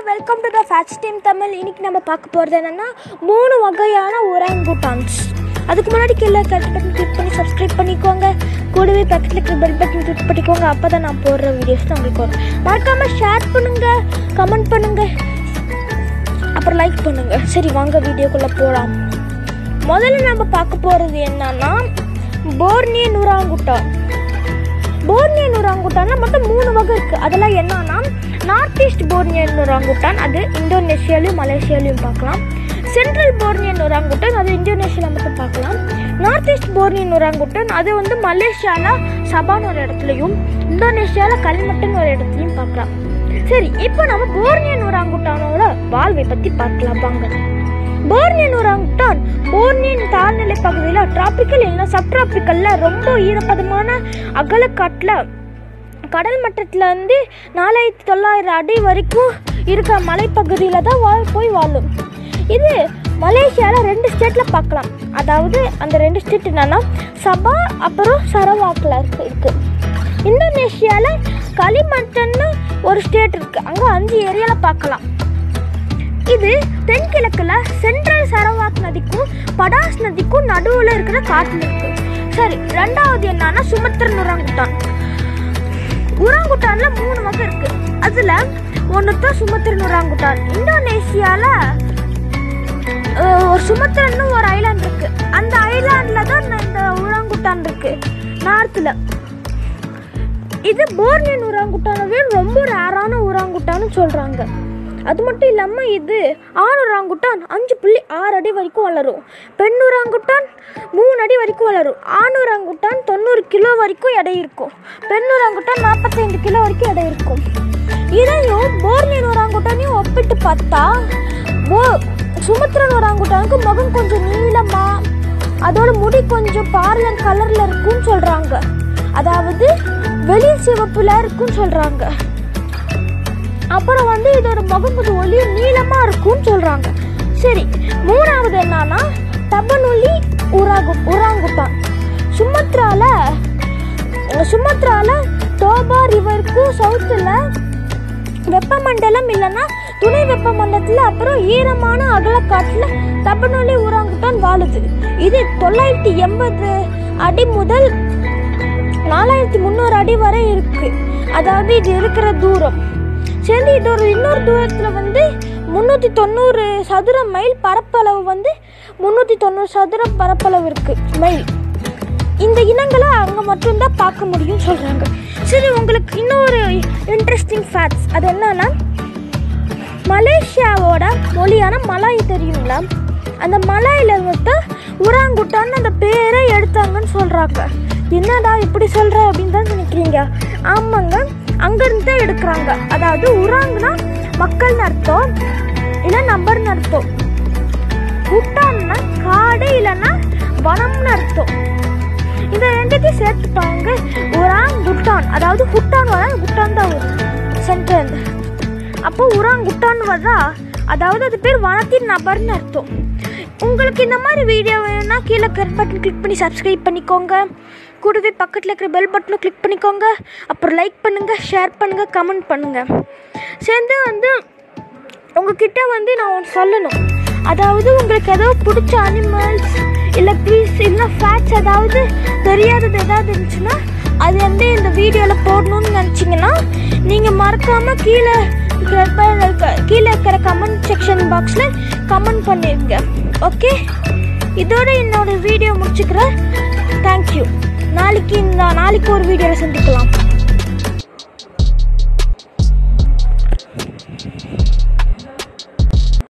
welcome to the fats team Tamil இன்னைக்கு நம்ம பார்க்க போகிறது என்னென்னா மூணு வகையான ஒராங்குட்டான்ஸ் அதுக்கு முன்னாடி கீழே கட் பட்டன் கிளிக் பண்ணி சப்ஸ்கிரைப் பண்ணிக்கோங்க கூடவே பக்கத்தில் இருக்கிற பெல் பட்டன் கிளிக் பண்ணிக்கோங்க அப்போ தான் நான் போடுற வீடியோஸ் தான் உங்களுக்கு வரும் மறக்காமல் ஷேர் பண்ணுங்கள் கமெண்ட் பண்ணுங்கள் அப்புறம் லைக் பண்ணுங்கள் சரி வாங்க வீடியோக்குள்ளே போகலாம் முதல்ல நம்ம பார்க்க போகிறது என்னன்னா போர்னியன் ஒராங்குட்டான் போர்னியன் ஒராங்குட்டான்னா மொத்தம் மூணு வகை இருக்குது அதெல்லாம் என்னன்னா நார்த் ஈஸ்ட் போர்னியன் ஒராங்குட்டான் அது இந்தோனேஷியாலையும் மலேசியாலையும் பார்க்கலாம் சென்ட்ரல் போர்னியன் ஒராங்குட்டான் அது இந்தோனேஷியாவில் மட்டும் பார்க்கலாம் நார்த் ஈஸ்ட் போர்னியன் ஒராங்குட்டான் அது வந்து மலேசியாவில் சபான் ஒரு இடத்துலையும் இந்தோனேஷியாவில் கல்மட்டன் ஒரு இடத்துலையும் பார்க்கலாம் சரி இப்போ நம்ம போர்னியன் ஒராங்குட்டானோட வாழ்வை பற்றி பார்க்கலாம் வாங்க போர்னியன் ஒராங்குட்டான் போர்னியன் தாழ்நிலை பகுதியில் டிராபிக்கல் இல்லைன்னா சப்டிராபிக்கலில் ரொம்ப ஈரப்பதமான அகலக்காட்டில் கடல் மட்டத்துல இருந்து நாலாயிரத்தி தொள்ளாயிரம் அடி வரைக்கும் இருக்கிற மலைப்பகுதியில் தான் வாழ் போய் வாழும் இது மலேசியாவில் ரெண்டு ஸ்டேட்டில் பார்க்கலாம் அதாவது அந்த ரெண்டு ஸ்டேட் என்னன்னா சபா அப்புறம் சரவாக்கில் இருக்கு இருக்கு இந்தோனேஷியாவில் களிமட்டன்னு ஒரு ஸ்டேட் இருக்கு அங்கே அஞ்சு ஏரியாவில் பார்க்கலாம் இது தென்கிழக்குல சென்ட்ரல் சரவாக் நதிக்கும் படாஸ் நதிக்கும் நடுவுல இருக்கிற காட்டுல இருக்கு சரி ரெண்டாவது என்னன்னா சுமத்திரன் உராங்குட்டான் உராங்குட்டான்ல மூணு வகை இருக்கு அதுல ஒன்று தான் சுமத்திரன் உராங்குட்டான் இந்தோனேஷியால அஹ், ஒரு சுமத்திரன்னு ஒரு ஐலாண்ட் இருக்கு அந்த ஐலாண்ட்ல தான் இந்த உராங்குட்டான் இருக்கு நார்த்ல இது போர்னியன் உராங்குட்டானவே ரொம்ப ரேரான உராங்குட்டான்னு சொல்றாங்க அது மட்டும் இல்லாமல் இது ஆண் உராங்குட்டான் அஞ்சு புள்ளி ஆறு அடி வரைக்கும் வளரும் பெண் உராங்குட்டான் மூணு அடி வரைக்கும் வளரும் ஆண் உராங்குட்டான் தொண்ணூறு கிலோ வரைக்கும் எடை இருக்கும் பெண் உராங்குட்டான் நாற்பத்தைந்து கிலோ வரைக்கும் எடை இருக்கும் இதையும் போர்னியன் உராங்குட்டானையும் ஒப்பிட்டு பார்த்தா போ சுமத்திரன் உராங்குட்டானுக்கு முகம் கொஞ்சம் நீளமா அதோட முடி கொஞ்சம் பார்லன் கலர்ல இருக்கும்னு சொல்றாங்க அதாவது வெளி சிவப்புல இருக்கும்னு சொல்றாங்க அப்புறம் வந்து இதோட முகம் கொஞ்சம் ஒளி நீளமா இருக்கும்னு சொல்றாங்க சரி மூணாவது என்னன்னா தபனொலி உராகு உராங்குட்டான் சுமத்ரால சுமத்ரால தோபா ரிவருக்கு சவுத்தில் வெப்பமண்டலம் இல்லைன்னா துணை வெப்பமண்டலத்தில் அப்புறம் ஈரமான அகலக்காட்டில் தபனொலி உராங்குட்டான் வாழுது இது தொள்ளாயிரத்தி எண்பது அடி முதல் நாலாயிரத்தி முந்நூறு அடி வரை இருக்கு அதாவது இது இருக்கிற தூரம் சரி இது ஒரு இன்னொரு தூரத்தில் வந்து முந்நூற்றி தொண்ணூறு சதுர மைல் பரப்பளவு வந்து முந்நூற்றி தொண்ணூறு சதுர பரப்பளவு இருக்கு மைல் இந்த இனங்களை அங்கே மட்டும்தான் பார்க்க முடியும்னு சொல்கிறாங்க சரி உங்களுக்கு இன்னொரு இன்ட்ரெஸ்டிங் ஃபேக்ட்ஸ் அது என்னன்னா மலேசியாவோட மொழியான மலாய் தெரியுங்களா அந்த மலாயில வந்து உராங்குட்டான்னு அந்த பேரை எடுத்தாங்கன்னு சொல்றாங்க என்னடா இப்படி சொல்ற அப்படின்னு தான் நினைக்கிறீங்க ஆமாங்க அங்கிருந்து தான் எடுக்கிறாங்க அதாவது உராங்குனா மக்கள்னு அர்த்தம் இல்லை நம்பர்னு அர்த்தம் குட்டான்னா காடு இல்லைன்னா வனம்னு அர்த்தம் இந்த ரெண்டுத்தையும் சேர்த்துப்பாங்க உராங் குட்டான் அதாவது குட்டான் வர குட்டான் தான் வரும் சென்டர் அப்போ உராங்குட்டான் வர்றா அதாவது அது பேர் வனத்தின் நபர்னு அர்த்தம் உங்களுக்கு இந்த மாதிரி வீடியோ வேணும்னா கீழே கரெக்ட் பட்டன் கிளிக் பண்ணி சப்ஸ்கிரைப் பண்ணிக்கோங்க கூடவே பக்கத்தில் இருக்கிற பெல் பட்டனும் கிளிக் பண்ணிக்கோங்க அப்புறம் லைக் பண்ணுங்கள் ஷேர் பண்ணுங்கள் கமெண்ட் பண்ணுங்கள் சேர்ந்து வந்து உங்ககிட்ட வந்து நான் ஒன்று சொல்லணும் அதாவது உங்களுக்கு ஏதோ பிடிச்ச அனிமல்ஸ் இல்லை ப்ளீஸ் இல்லை ஃபேக்ட்ஸ் ஏதாவது தெரியாதது ஏதாவது இருந்துச்சுன்னா அது வந்து இந்த வீடியோவில் போடணும்னு நினச்சிங்கன்னா நீங்கள் மறக்காமல் கீழே இருக்கிற கீழே இருக்கிற கமெண்ட் செக்ஷன் பாக்ஸில் கமெண்ட் பண்ணிடுங்க ஓகே இதோட என்னோட வீடியோ முடிச்சுக்கிறேன் தேங்க்யூ நாளைக்கு இந்த நாளைக்கு ஒரு வீடியோவில் சந்திக்கலாம்